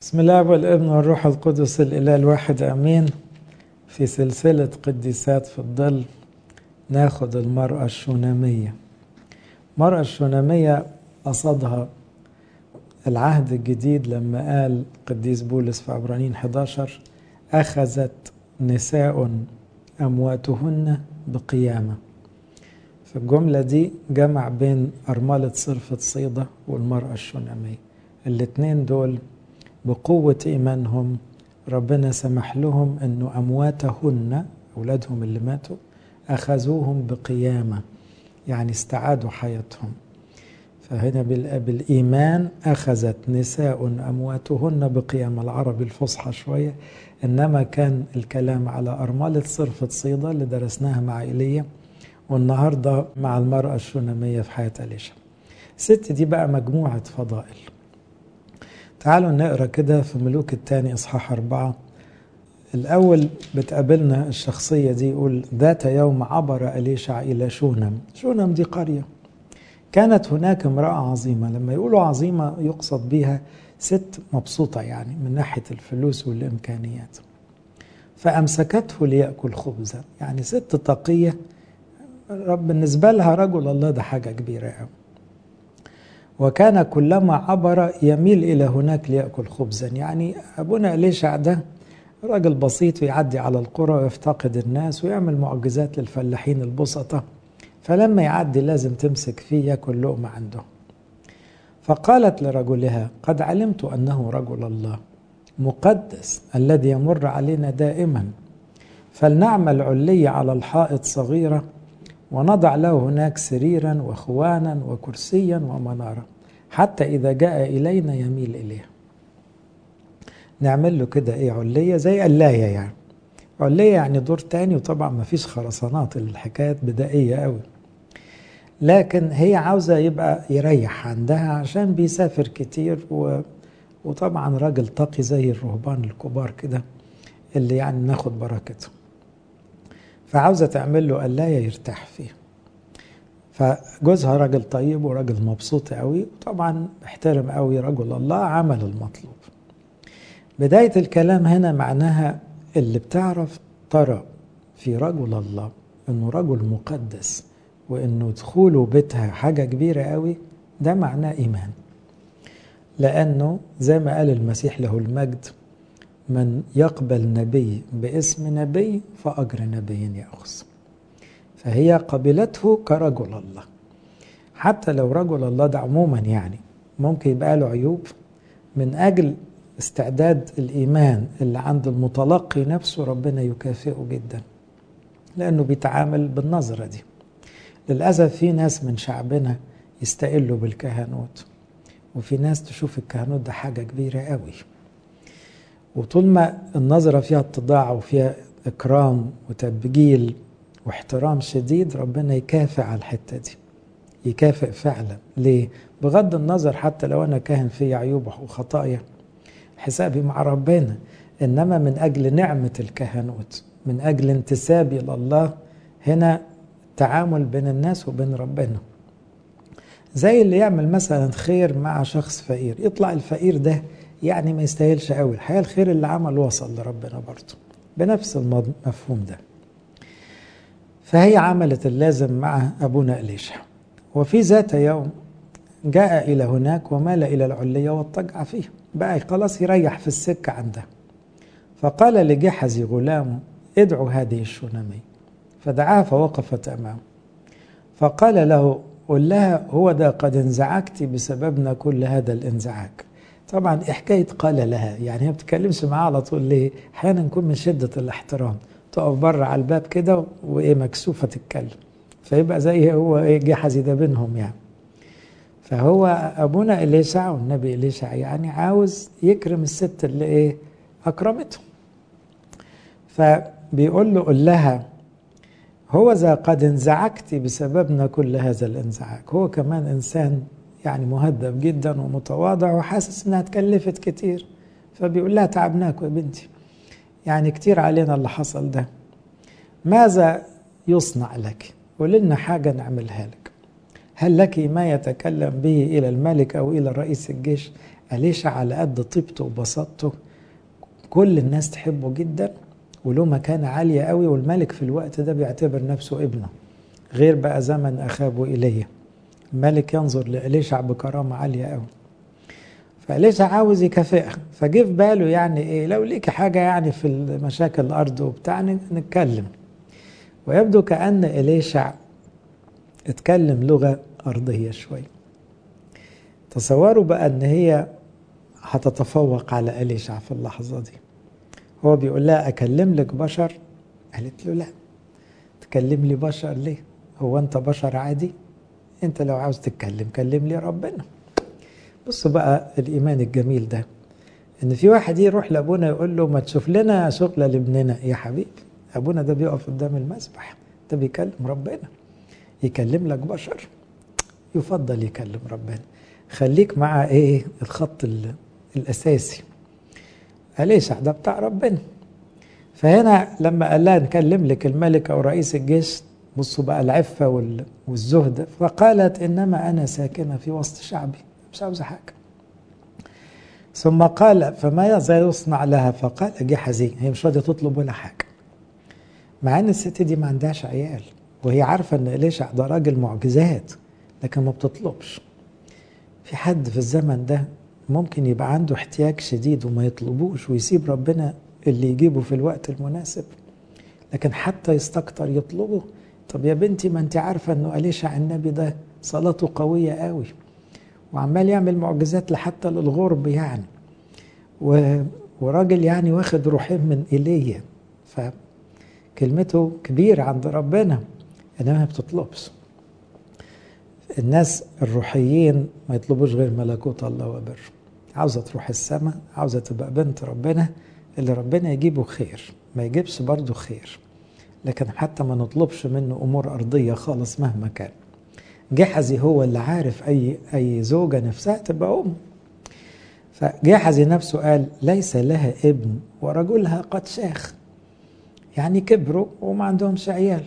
بسم الله والابن والروح القدس الإله الواحد أمين في سلسلة قديسات في الظل ناخد المرأة الشونامية المرأة الشونامية قصدها العهد الجديد لما قال قديس بولس في عبرانيين 11 أخذت نساء أمواتهن بقيامة في الجملة دي جمع بين أرملة صرفة صيدة والمرأة الشونامية الاتنين دول بقوة إيمانهم ربنا سمح لهم أنه أمواتهن أولادهم اللي ماتوا أخذوهم بقيامة يعني استعادوا حياتهم فهنا بالإيمان أخذت نساء أمواتهن بقيامة العربي الفصحى شوية إنما كان الكلام على أرملة صرفة صيدة اللي درسناها مع إيليا والنهاردة مع المرأة الشونامية في حياة أليشا الست دي بقى مجموعة فضائل تعالوا نقرا كده في ملوك الثاني اصحاح أربعة الأول بتقابلنا الشخصية دي يقول ذات يوم عبر أليشع إلى شونم شونم دي قرية كانت هناك امرأة عظيمة لما يقولوا عظيمة يقصد بها ست مبسوطة يعني من ناحية الفلوس والإمكانيات فأمسكته ليأكل خبزا يعني ست تقية رب بالنسبة لها رجل الله ده حاجة كبيرة قوي وكان كلما عبر يميل إلى هناك ليأكل خبزا يعني أبونا إليشع ده راجل بسيط ويعدي على القرى ويفتقد الناس ويعمل معجزات للفلاحين البسطة فلما يعدي لازم تمسك فيه ياكل لقمة عنده فقالت لرجلها قد علمت أنه رجل الله مقدس الذي يمر علينا دائما فلنعمل علية على الحائط صغيرة ونضع له هناك سريرا وخوانا وكرسيا ومنارة حتى إذا جاء إلينا يميل إليها نعمل له كده إيه علية زي قلاية يعني علية يعني دور تاني وطبعا ما فيش خرسانات الحكايات بدائية قوي لكن هي عاوزة يبقى يريح عندها عشان بيسافر كتير و... وطبعا راجل تقي زي الرهبان الكبار كده اللي يعني ناخد بركتهم فعاوزة تعمل له قلاية يرتاح فيها فجوزها راجل طيب وراجل مبسوط قوي وطبعا احترم قوي رجل الله عمل المطلوب بداية الكلام هنا معناها اللي بتعرف ترى في رجل الله انه رجل مقدس وانه دخوله بيتها حاجة كبيرة قوي ده معناه ايمان لانه زي ما قال المسيح له المجد من يقبل نبي باسم نبي فأجر نبي يأخذ فهي قبلته كرجل الله حتى لو رجل الله ده عموما يعني ممكن يبقى له عيوب من أجل استعداد الإيمان اللي عند المتلقي نفسه ربنا يكافئه جدا لأنه بيتعامل بالنظرة دي للأسف في ناس من شعبنا يستقلوا بالكهنوت وفي ناس تشوف الكهنوت ده حاجة كبيرة قوي وطول ما النظرة فيها اتضاع وفيها إكرام وتبجيل واحترام شديد ربنا يكافئ على الحتة دي يكافئ فعلا ليه؟ بغض النظر حتى لو أنا كاهن في عيوب وخطايا حسابي مع ربنا إنما من أجل نعمة الكهنوت من أجل انتسابي لله هنا تعامل بين الناس وبين ربنا زي اللي يعمل مثلا خير مع شخص فقير يطلع الفقير ده يعني ما يستاهلش قوي الحقيقه الخير اللي عمل وصل لربنا برضه بنفس المفهوم ده فهي عملت اللازم مع ابونا اليشع وفي ذات يوم جاء الى هناك ومال الى العليه واضطجع فيها بقى خلاص يريح في السكه عندها فقال لجحزي غلامه ادعو هذه الشونمية فدعاها فوقفت امامه فقال له قل لها هو ده قد انزعجت بسببنا كل هذا الانزعاج طبعا حكايه قال لها يعني هي ما بتتكلمش معاه على طول ليه؟ احيانا نكون من شده الاحترام تقف بره على الباب كده وايه مكسوفه تتكلم فيبقى زي هو ايه جحزي ده بينهم يعني فهو ابونا اليشع والنبي اليشع يعني عاوز يكرم الست اللي ايه اكرمته فبيقول له قل لها هو ذا قد انزعجت بسببنا كل هذا الانزعاج هو كمان انسان يعني مهذب جدا ومتواضع وحاسس انها اتكلفت كتير فبيقول لها تعبناك يا بنتي يعني كتير علينا اللي حصل ده ماذا يصنع لك قول لنا حاجة نعملها لك هل لك ما يتكلم به إلى الملك أو إلى رئيس الجيش أليشع على قد طيبته وبساطته كل الناس تحبه جدا وله مكانة عالية قوي والملك في الوقت ده بيعتبر نفسه ابنه غير بقى زمن أخابه إليه الملك ينظر لإليشع بكرامة عالية قوي فإليشع عاوز يكافئها فجه في باله يعني إيه لو ليك حاجة يعني في مشاكل الأرض وبتاع نتكلم ويبدو كأن إليشع اتكلم لغة أرضية شوي تصوروا بقى أن هي هتتفوق على أليشع في اللحظة دي هو بيقول لها أكلم لك بشر قالت له لا تكلم لي بشر ليه هو أنت بشر عادي أنت لو عاوز تتكلم كلم لي ربنا بصوا بقى الإيمان الجميل ده إن في واحد يروح لأبونا يقول له ما تشوف لنا شغلة لابننا يا حبيبي أبونا ده بيقف قدام المسبح ده بيكلم ربنا يكلم لك بشر يفضل يكلم ربنا خليك مع ايه الخط الاساسي أليسع ده بتاع ربنا فهنا لما قال لها نكلم لك الملك او رئيس الجيش بصوا بقى العفه والزهد فقالت انما انا ساكنه في وسط شعبي مش عاوزه حاجه ثم قال فماذا يصنع لها فقال جحزي هي مش راضيه تطلب ولا حاجه مع ان الست دي ما عندهاش عيال وهي عارفه ان اليشع ده راجل معجزات لكن ما بتطلبش في حد في الزمن ده ممكن يبقى عنده احتياج شديد وما يطلبوش ويسيب ربنا اللي يجيبه في الوقت المناسب لكن حتى يستكتر يطلبه طب يا بنتي ما انت عارفة انه أليشع النبي ده صلاته قوية قوي وعمال يعمل معجزات لحتى للغرب يعني و... وراجل يعني واخد روحين من إيليا فكلمته كبيرة عند ربنا انما ما بتطلبش الناس الروحيين ما يطلبوش غير ملكوت الله وبره عاوزة تروح السماء عاوزة تبقى بنت ربنا اللي ربنا يجيبه خير ما يجيبش برضه خير لكن حتى ما نطلبش منه أمور أرضية خالص مهما كان جحزي هو اللي عارف أي أي زوجة نفسها تبقى أم فجحزي نفسه قال ليس لها ابن ورجلها قد شاخ يعني كبروا وما عندهمش عيال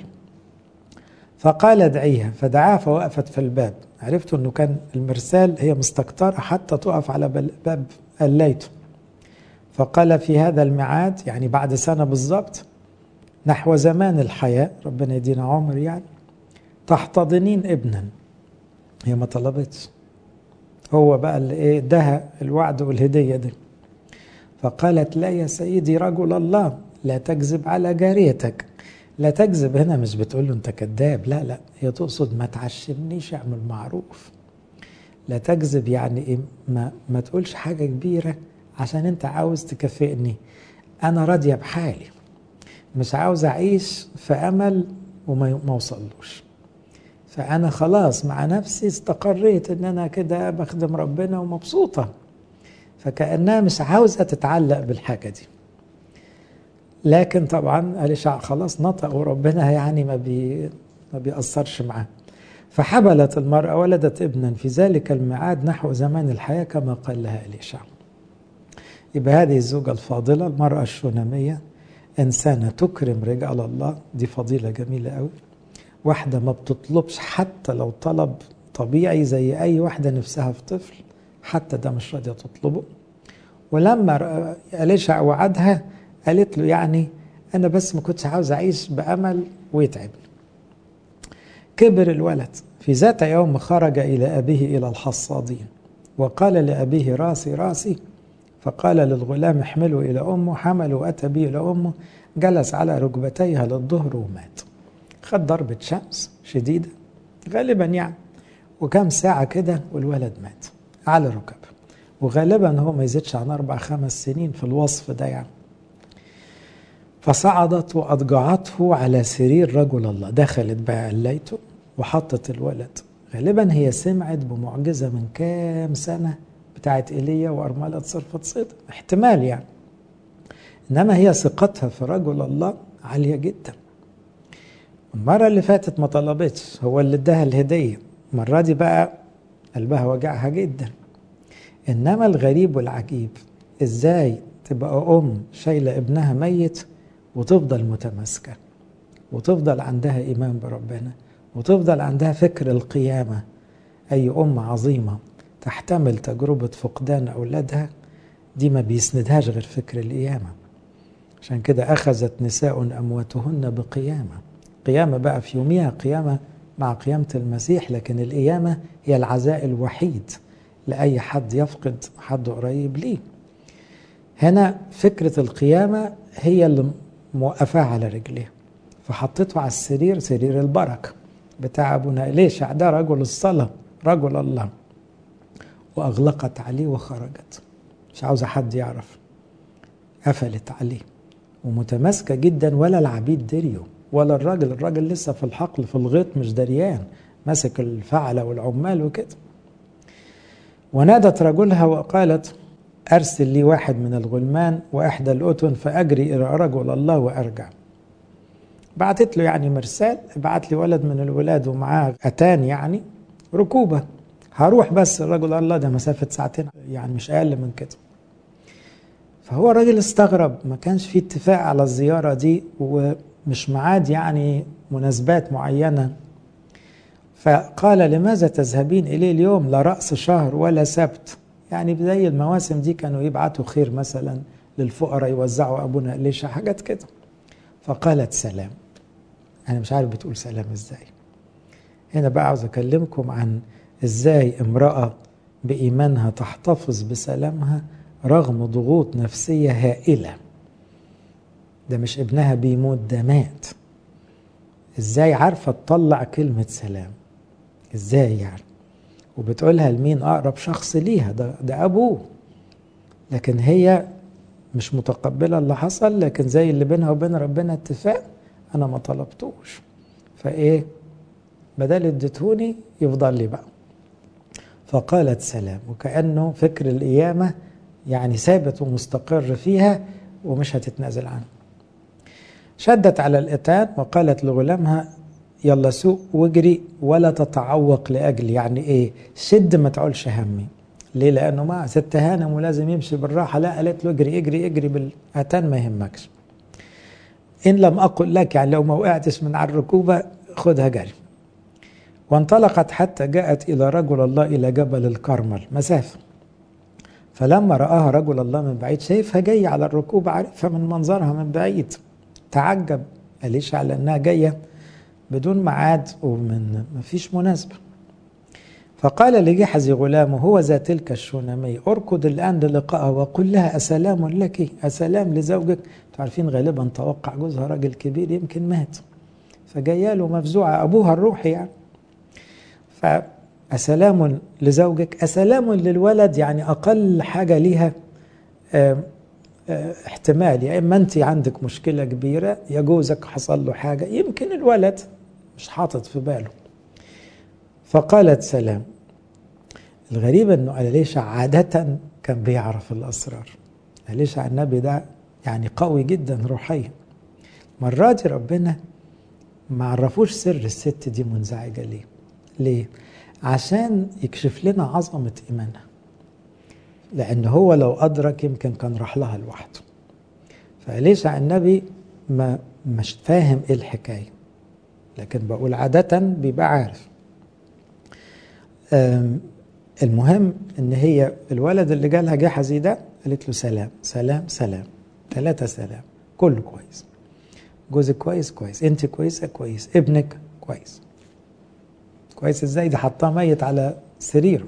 فقال ادعيها فدعاها فوقفت في الباب عرفت انه كان المرسال هي مستكترة حتى تقف على باب قليته فقال في هذا الميعاد يعني بعد سنة بالضبط نحو زمان الحياة ربنا يدينا عمر يعني تحتضنين ابنا هي ما طلبتش هو بقى اللي ايه ادها الوعد والهدية دي فقالت لا يا سيدي رجل الله لا تكذب على جاريتك لا تكذب هنا مش بتقول له انت كذاب لا لا هي تقصد ما تعشمنيش اعمل معروف لا تكذب يعني ايه ما, ما تقولش حاجة كبيرة عشان انت عاوز تكافئني انا راضية بحالي مش عاوز اعيش في امل وما اوصلوش فانا خلاص مع نفسي استقريت ان انا كده بخدم ربنا ومبسوطة فكأنها مش عاوزة تتعلق بالحاجة دي لكن طبعا أليشع خلاص نطق وربنا يعني ما بي ما بيأثرش معاه فحبلت المرأة ولدت ابنا في ذلك الميعاد نحو زمان الحياة كما قال لها أليشع يبقى هذه الزوجة الفاضلة المرأة الشونامية إنسانة تكرم رجال الله دي فضيلة جميلة قوي واحدة ما بتطلبش حتى لو طلب طبيعي زي أي واحدة نفسها في طفل حتى ده مش راضية تطلبه ولما أليشع وعدها قالت له يعني أنا بس ما كنتش عاوز أعيش بأمل ويتعبني كبر الولد في ذات يوم خرج إلى أبيه إلى الحصادين وقال لأبيه راسي راسي فقال للغلام احمله إلى أمه حمله وأتى به إلى أمه جلس على ركبتيها للظهر ومات خد ضربة شمس شديدة غالبا يعني وكم ساعة كده والولد مات على ركبه وغالبا هو ما يزيدش عن أربع خمس سنين في الوصف ده يعني فصعدت وأضجعته على سرير رجل الله دخلت بقى قليته وحطت الولد غالبا هي سمعت بمعجزة من كام سنة بتاعت إيليا وأرملة صرفة صيد احتمال يعني إنما هي ثقتها في رجل الله عالية جدا المرة اللي فاتت ما طلبتش هو اللي اداها الهدية المرة دي بقى قلبها وجعها جدا إنما الغريب والعجيب إزاي تبقى أم شايلة ابنها ميت وتفضل متماسكة وتفضل عندها إيمان بربنا وتفضل عندها فكر القيامة أي أم عظيمة تحتمل تجربة فقدان أولادها دي ما بيسندهاش غير فكر القيامة عشان كده أخذت نساء أمواتهن بقيامة قيامة بقى في يوميها قيامة مع قيامة المسيح لكن القيامة هي العزاء الوحيد لأي حد يفقد حد قريب ليه هنا فكرة القيامة هي اللي موقفاه على رجليه فحطيته على السرير سرير البركة بتاع أبونا إليشع ده رجل الصلاة رجل الله وأغلقت عليه وخرجت مش عاوزة حد يعرف قفلت عليه ومتماسكة جدا ولا العبيد دريوا ولا الراجل الراجل لسه في الحقل في الغيط مش دريان ماسك الفعلة والعمال وكده ونادت رجلها وقالت أرسل لي واحد من الغلمان وإحدى الأتن فأجري إلى رجل الله وأرجع بعتت له يعني مرسال بعت لي ولد من الولاد ومعاه أتان يعني ركوبة هروح بس الرجل الله ده مسافة ساعتين يعني مش أقل من كده فهو الراجل استغرب ما كانش في اتفاق على الزيارة دي ومش معاد يعني مناسبات معينة فقال لماذا تذهبين إليه اليوم لا رأس شهر ولا سبت يعني زي المواسم دي كانوا يبعتوا خير مثلا للفقراء يوزعوا أبونا إليشا حاجات كده فقالت سلام أنا مش عارف بتقول سلام إزاي هنا بقى عاوز أكلمكم عن إزاي امرأة بإيمانها تحتفظ بسلامها رغم ضغوط نفسية هائلة ده مش ابنها بيموت ده مات ازاي عارفة تطلع كلمة سلام ازاي يعني وبتقولها لمين اقرب شخص ليها ده, ده ابوه لكن هي مش متقبلة اللي حصل لكن زي اللي بينها وبين ربنا اتفاق انا ما طلبتوش فايه بدل اديتهوني يفضل لي بقى فقالت سلام وكأنه فكر القيامة يعني ثابت ومستقر فيها ومش هتتنازل عنه شدت على الاتان وقالت لغلامها يلا سوق واجري ولا تتعوق لاجلي يعني ايه شد ما تعولش همي ليه لانه ما ست هانم ولازم يمشي بالراحه لا قالت له اجري اجري اجري بالاتان ما يهمكش ان لم اقل لك يعني لو ما وقعتش من على الركوبه خدها جري وانطلقت حتى جاءت الى رجل الله الى جبل الكرمل مسافه فلما رآها رجل الله من بعيد شايفها جاية على الركوب عارفها من منظرها من بعيد تعجب قاليش على انها جاية بدون ميعاد ومن ما فيش مناسبة فقال لجحزي غلامه هو ذا تلك الشونمية اركض الآن للقائها وقل لها أسلام لك أسلام لزوجك عارفين غالبا توقع جوزها راجل كبير يمكن مات فجايه له مفزوعة أبوها الروحي يعني فأسلام لزوجك أسلام للولد يعني أقل حاجة ليها احتمال يا اما انت عندك مشكله كبيره يا جوزك حصل له حاجه يمكن الولد مش حاطط في باله فقالت سلام الغريب انه أليشع عادة كان بيعرف الأسرار أليشع النبي ده يعني قوي جدا روحيا مرة دي ربنا ما عرفوش سر الست دي منزعجة ليه ليه عشان يكشف لنا عظمة إيمانها لأن هو لو أدرك يمكن كان راح لها لوحده فأليشع النبي ما مش فاهم إيه الحكاية لكن بقول عادة بيبقى عارف المهم ان هي الولد اللي جالها جحزي ده قالت له سلام سلام سلام ثلاثة سلام كله كويس جوزك كويس كويس انت كويسة كويس ابنك كويس كويس ازاي ده حطاه ميت على سريره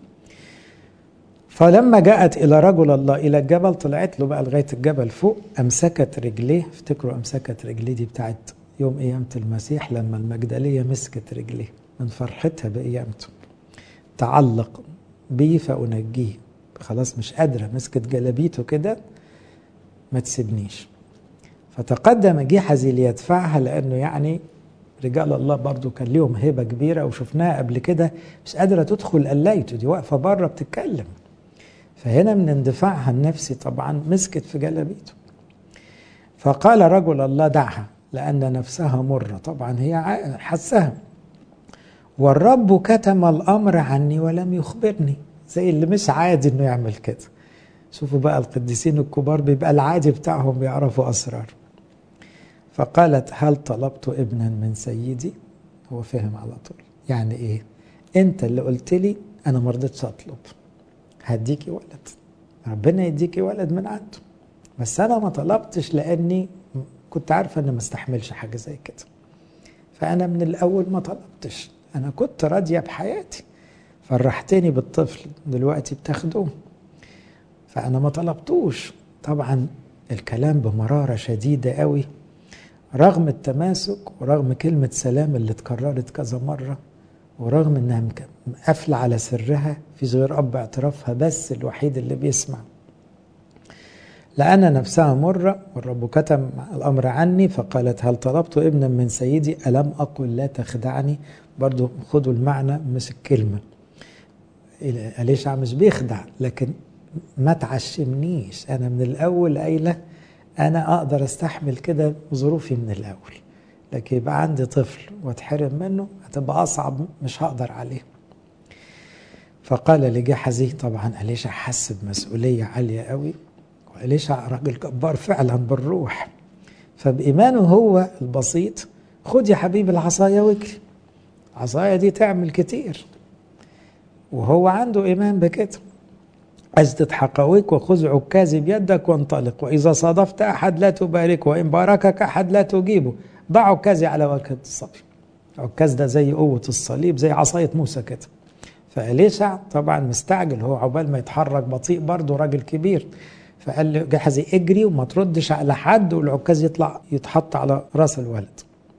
فلما جاءت الى رجل الله الى الجبل طلعت له بقى لغايه الجبل فوق امسكت رجليه افتكروا امسكت رجليه دي بتاعت يوم قيامه المسيح لما المجدليه مسكت رجليه من فرحتها بقيامته تعلق بي فانجيه خلاص مش قادره مسكت جلابيته كده ما تسيبنيش فتقدم جحزي ليدفعها لانه يعني رجال الله برضو كان ليهم هيبه كبيره وشفناها قبل كده مش قادره تدخل قلايته دي واقفه بره بتتكلم فهنا من اندفاعها النفسي طبعا مسكت في جلابيته فقال رجل الله دعها لأن نفسها مرة طبعا هي حسها والرب كتم الأمر عني ولم يخبرني زي اللي مش عادي انه يعمل كده شوفوا بقى القديسين الكبار بيبقى العادي بتاعهم بيعرفوا أسرار فقالت هل طلبت ابنا من سيدي هو فهم على طول يعني ايه انت اللي قلت لي أنا ما رضيتش أطلب هديكي ولد ربنا يديكي ولد من عنده بس أنا ما طلبتش لأني كنت عارفة إني ما استحملش حاجة زي كده فأنا من الأول ما طلبتش أنا كنت راضية بحياتي فرحتني بالطفل دلوقتي بتاخدوه فأنا ما طلبتوش طبعا الكلام بمرارة شديدة قوي رغم التماسك ورغم كلمة سلام اللي اتكررت كذا مرة ورغم انها قافلة على سرها في غير اب اعترافها بس الوحيد اللي بيسمع لأن نفسها مرة والرب كتم الأمر عني فقالت هل طلبت ابنا من سيدي ألم أقل لا تخدعني برضو خدوا المعنى مش الكلمة أليشع مش بيخدع لكن ما تعشمنيش أنا من الأول قايلة أنا أقدر أستحمل كده ظروفي من الأول لكن يبقى عندي طفل واتحرم منه هتبقى أصعب مش هقدر عليه فقال لجحزي طبعا أليشع حس بمسؤولية عالية قوي وأليشع راجل جبار فعلا بالروح فبإيمانه هو البسيط خد يا حبيبي العصاية واجري العصاية دي تعمل كتير وهو عنده إيمان بكده أجدد حقويك وخذ عكازي بيدك وانطلق وإذا صادفت أحد لا تباركه وإن باركك أحد لا تجيبه ضع عكازي على وجه الصبي عكاز ده زي قوة الصليب زي عصاية موسى كده فأليشع طبعا مستعجل هو عقبال ما يتحرك بطيء برضه راجل كبير فقال له جحزي اجري وما تردش على حد والعكاز يطلع يتحط على راس الولد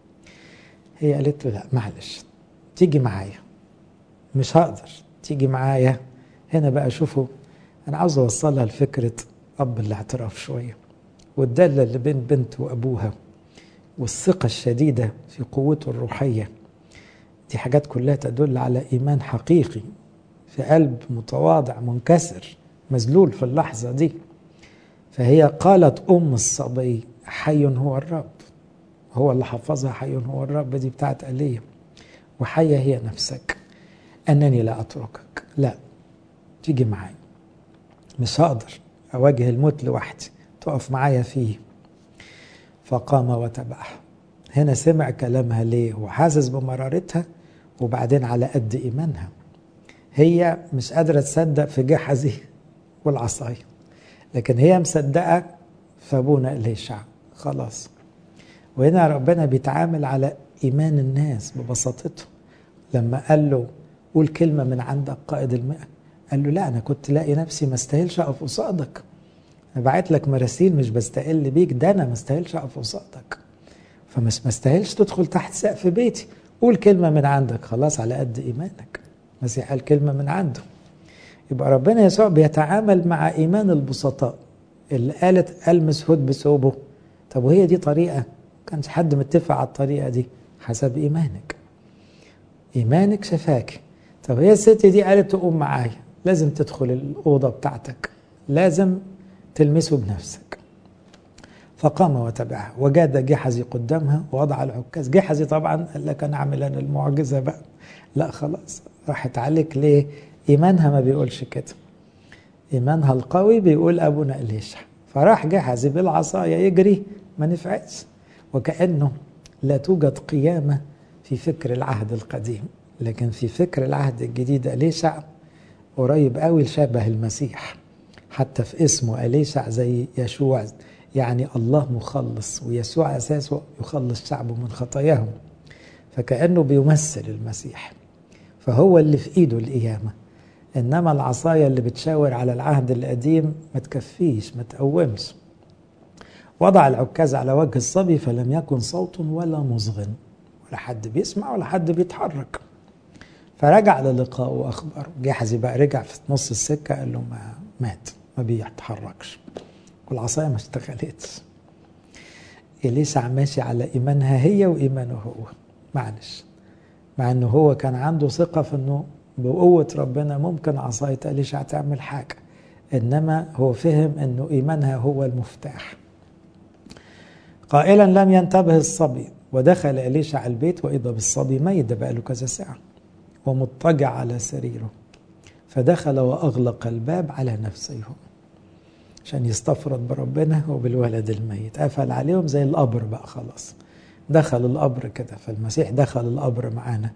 هي قالت له لا معلش تيجي معايا مش هقدر تيجي معايا هنا بقى شوفوا انا عاوز اوصلها لفكره اب الاعتراف شويه والداله اللي بين بنت وابوها والثقه الشديده في قوته الروحيه دي حاجات كلها تدل على ايمان حقيقي في قلب متواضع منكسر مذلول في اللحظه دي فهي قالت ام الصبي حي هو الرب هو اللي حفظها حي هو الرب دي بتاعت ايليا وحية هي نفسك أنني لا أتركك لا تيجي معي مش هقدر أواجه الموت لوحدي تقف معايا فيه فقام وتبعها هنا سمع كلامها ليه وحاسس بمرارتها وبعدين على قد إيمانها هي مش قادرة تصدق في جحزي والعصاية لكن هي مصدقة في أبونا إليشع خلاص وهنا ربنا بيتعامل على إيمان الناس ببساطته لما قال له قول كلمة من عندك قائد المئة قال له لا أنا كنت لاقي نفسي ما استاهلش أقف قصادك أنا بعت لك مراسيل مش بستقل بيك ده أنا ما استاهلش أقف قصادك فمش ما استاهلش تدخل تحت سقف بيتي قول كلمة من عندك خلاص على قد إيمانك المسيح قال كلمة من عنده يبقى ربنا يسوع بيتعامل مع إيمان البسطاء اللي قالت ألمس هد بثوبه طب وهي دي طريقة كانش حد متفق على الطريقة دي حسب إيمانك إيمانك شفاك طب هي الست دي قالت تقوم معايا لازم تدخل الأوضة بتاعتك لازم تلمسه بنفسك فقام وتبعها وجاد جحزي قدامها ووضع العكاز جحزي طبعا قال لك انا اعمل انا المعجزه بقى لا خلاص راحت عليك ليه ايمانها ما بيقولش كده ايمانها القوي بيقول ابونا اليشع فراح جحزي بالعصايه يجري ما نفعتش وكانه لا توجد قيامه في فكر العهد القديم لكن في فكر العهد الجديد اليشع قريب قوي لشبه المسيح حتى في اسمه اليشع زي يشوع يعني الله مخلص ويسوع اساسه يخلص شعبه من خطاياهم فكانه بيمثل المسيح فهو اللي في ايده القيامه انما العصايه اللي بتشاور على العهد القديم ما تكفيش ما تقومش وضع العكاز على وجه الصبي فلم يكن صوت ولا مصغن ولا حد بيسمع ولا حد بيتحرك فرجع للقاء واخبره جحزي بقى رجع في نص السكه قال له ما مات ما بيتحركش والعصايه ما اشتغلتش إليسع ماشي على إيمانها هي وإيمانه هو معلش مع إنه هو كان عنده ثقة في إنه بقوة ربنا ممكن عصاية إليشع تعمل حاجة إنما هو فهم إنه إيمانها هو المفتاح قائلا لم ينتبه الصبي ودخل إليشع البيت وإذا بالصبي ميت بقى له كذا ساعة ومضطجع على سريره فدخل وأغلق الباب على نفسه عشان يستفرد بربنا وبالولد الميت قفل عليهم زي القبر بقى خلاص دخل القبر كده فالمسيح دخل القبر معانا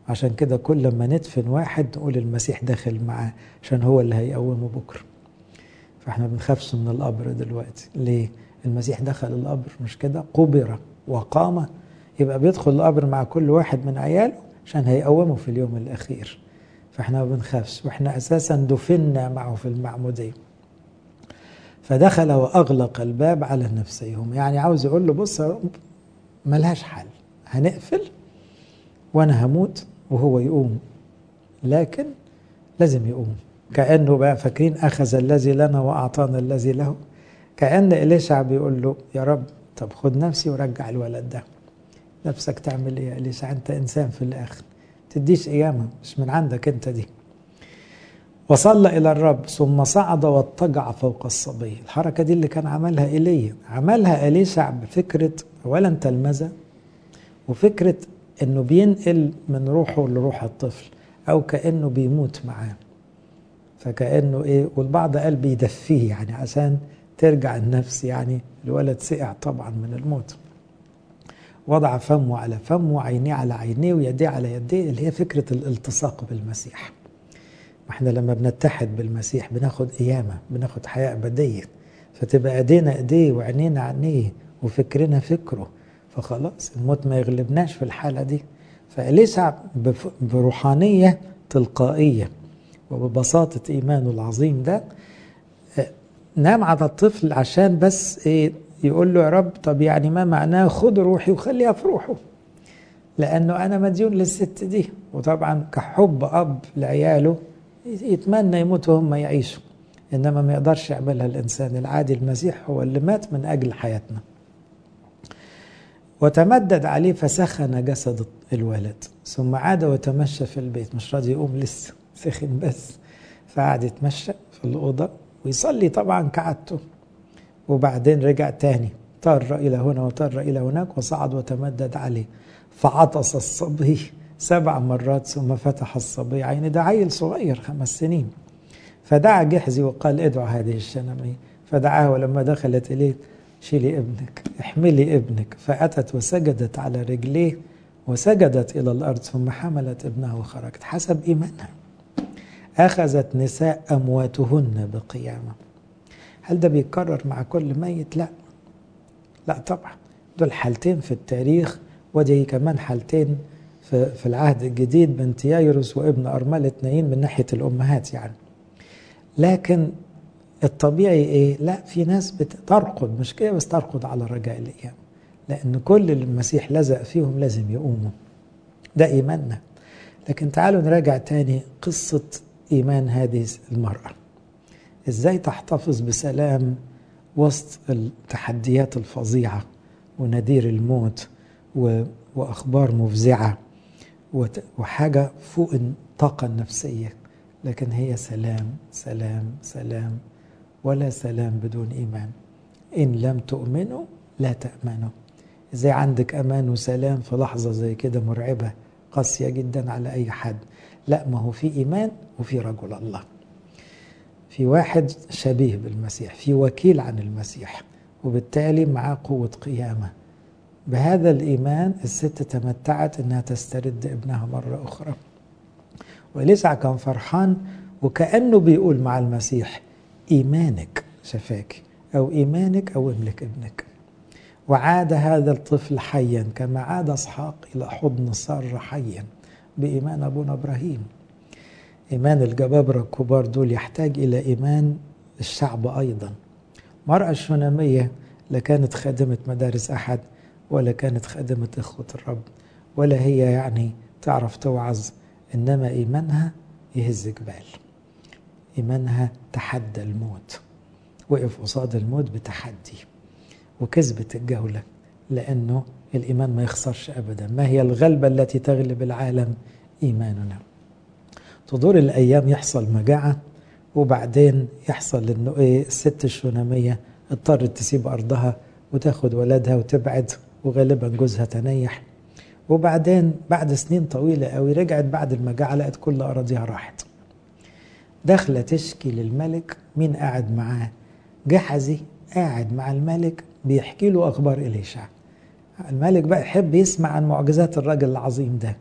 عشان كده كل ما ندفن واحد نقول المسيح داخل معاه عشان هو اللي هيقومه بكره فاحنا بنخافش من القبر دلوقتي ليه المسيح دخل القبر مش كده قبر وقام يبقى بيدخل القبر مع كل واحد من عياله عشان هيقومه في اليوم الاخير فاحنا ما بنخافش واحنا اساسا دفنا معه في المعموديه فدخل واغلق الباب على نفسيهم يعني عاوز يقول له بص يا رب ملهاش حل هنقفل وانا هموت وهو يقوم لكن لازم يقوم كانه بقى فاكرين اخذ الذي لنا واعطانا الذي له كان اليشع بيقول له يا رب طب خد نفسي ورجع الولد ده نفسك تعمل ايه يا اليشع انت انسان في الاخر تديش قيامه مش من عندك انت دي وصلى إلى الرب ثم صعد واضطجع فوق الصبي الحركة دي اللي كان عملها إيليا عملها إليشع بفكرة أولا تلمذة وفكرة أنه بينقل من روحه لروح الطفل أو كأنه بيموت معاه فكأنه إيه والبعض قال بيدفيه يعني عشان ترجع النفس يعني الولد سقع طبعا من الموت وضع فمه على فمه وعينيه على عينيه ويديه على يديه اللي هي فكرة الالتصاق بالمسيح احنا لما بنتحد بالمسيح بناخد قيامة بناخد حياة أبدية فتبقى ايدينا ايديه وعينينا عينيه وفكرنا فكره فخلاص الموت ما يغلبناش في الحالة دي فإليسع بروحانية تلقائية وببساطة إيمانه العظيم ده نام على الطفل عشان بس إيه يقول له يا رب طب يعني ما معناه خد روحي وخليها في روحه لأنه أنا مديون للست دي وطبعا كحب أب لعياله يتمنى يموتوا هم يعيشوا إنما ما يقدرش يعملها الإنسان العادي المسيح هو اللي مات من أجل حياتنا وتمدد عليه فسخن جسد الولد ثم عاد وتمشى في البيت مش راضي يقوم لسه سخن بس فقعد يتمشى في الأوضة ويصلي طبعا كعادته وبعدين رجع تاني طار إلى هنا وطار إلى هناك وصعد وتمدد عليه فعطس الصبي سبع مرات ثم فتح الصبي عيني ده عيل صغير خمس سنين فدعا جحزي وقال ادعوا هذه الشنمية فدعاه ولما دخلت إليه شيلي ابنك احملي ابنك فأتت وسجدت على رجليه وسجدت إلى الأرض ثم حملت ابنها وخرجت حسب إيمانها أخذت نساء أمواتهن بقيامة هل ده بيتكرر مع كل ميت؟ لا لا طبعا دول حالتين في التاريخ ودي كمان حالتين في, في العهد الجديد بنت يايروس وابن أرملة نايين من ناحية الأمهات يعني لكن الطبيعي ايه؟ لا في ناس بترقد مش كده بس ترقد على رجاء الايام لان كل اللي المسيح لزق فيهم لازم يقوموا ده ايماننا لكن تعالوا نراجع تاني قصه ايمان هذه المراه ازاي تحتفظ بسلام وسط التحديات الفظيعه ونذير الموت واخبار مفزعه وحاجه فوق الطاقه النفسيه لكن هي سلام سلام سلام ولا سلام بدون ايمان ان لم تؤمنوا لا تامنوا ازاي عندك امان وسلام في لحظه زي كده مرعبه قاسيه جدا على اي حد لا ما هو في ايمان وفي رجل الله في واحد شبيه بالمسيح في وكيل عن المسيح وبالتالي معاه قوه قيامه بهذا الايمان الست تمتعت انها تسترد ابنها مره اخرى ولسع كان فرحان وكانه بيقول مع المسيح ايمانك شفاك او ايمانك او املك ابنك وعاد هذا الطفل حيا كما عاد اسحاق الى حضن ساره حيا بايمان ابونا ابراهيم ايمان الجبابره الكبار دول يحتاج الى ايمان الشعب ايضا المراه الشوناميه لا كانت خادمه مدارس احد ولا كانت خادمه اخوه الرب ولا هي يعني تعرف توعظ انما ايمانها يهز جبال إيمانها تحدى الموت وقف قصاد الموت بتحدي وكسبت الجولة لأنه الإيمان ما يخسرش أبدا ما هي الغلبة التي تغلب العالم إيماننا تدور الأيام يحصل مجاعة وبعدين يحصل إنه إيه الست الشونامية اضطرت تسيب أرضها وتاخد ولدها وتبعد وغالبا جوزها تنيح وبعدين بعد سنين طويلة قوي رجعت بعد المجاعة لقت كل أراضيها راحت داخلة تشكي للملك مين قاعد معاه جحزي قاعد مع الملك بيحكي له أخبار إليشع الملك بقى يحب يسمع عن معجزات الراجل العظيم ده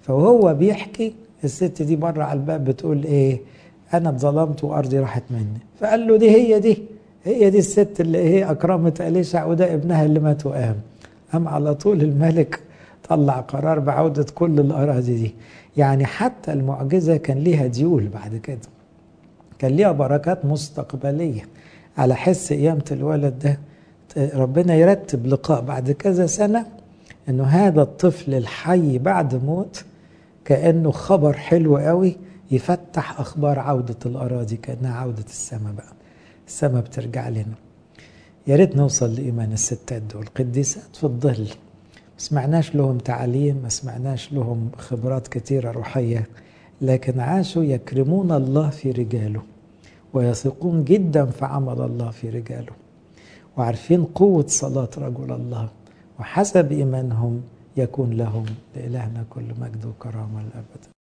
فهو بيحكي الست دي بره على الباب بتقول ايه انا اتظلمت وارضي راحت مني فقال له دي هي دي هي دي الست اللي هي اكرمت اليشع وده ابنها اللي مات وقام قام على طول الملك طلع قرار بعودة كل الأراضي دي يعني حتى المعجزة كان ليها ديول بعد كده كان ليها بركات مستقبلية على حس قيامة الولد ده ربنا يرتب لقاء بعد كذا سنة انه هذا الطفل الحي بعد موت كأنه خبر حلو قوي يفتح أخبار عودة الأراضي كأنها عودة السماء بقى السماء بترجع لنا يا ريت نوصل لإيمان الستات دول قديسات في الظل ما سمعناش لهم تعليم ما سمعناش لهم خبرات كثيرة روحية لكن عاشوا يكرمون الله في رجاله ويثقون جدا في عمل الله في رجاله وعارفين قوة صلاة رجل الله وحسب إيمانهم يكون لهم لإلهنا كل مجد وكرامة الأبد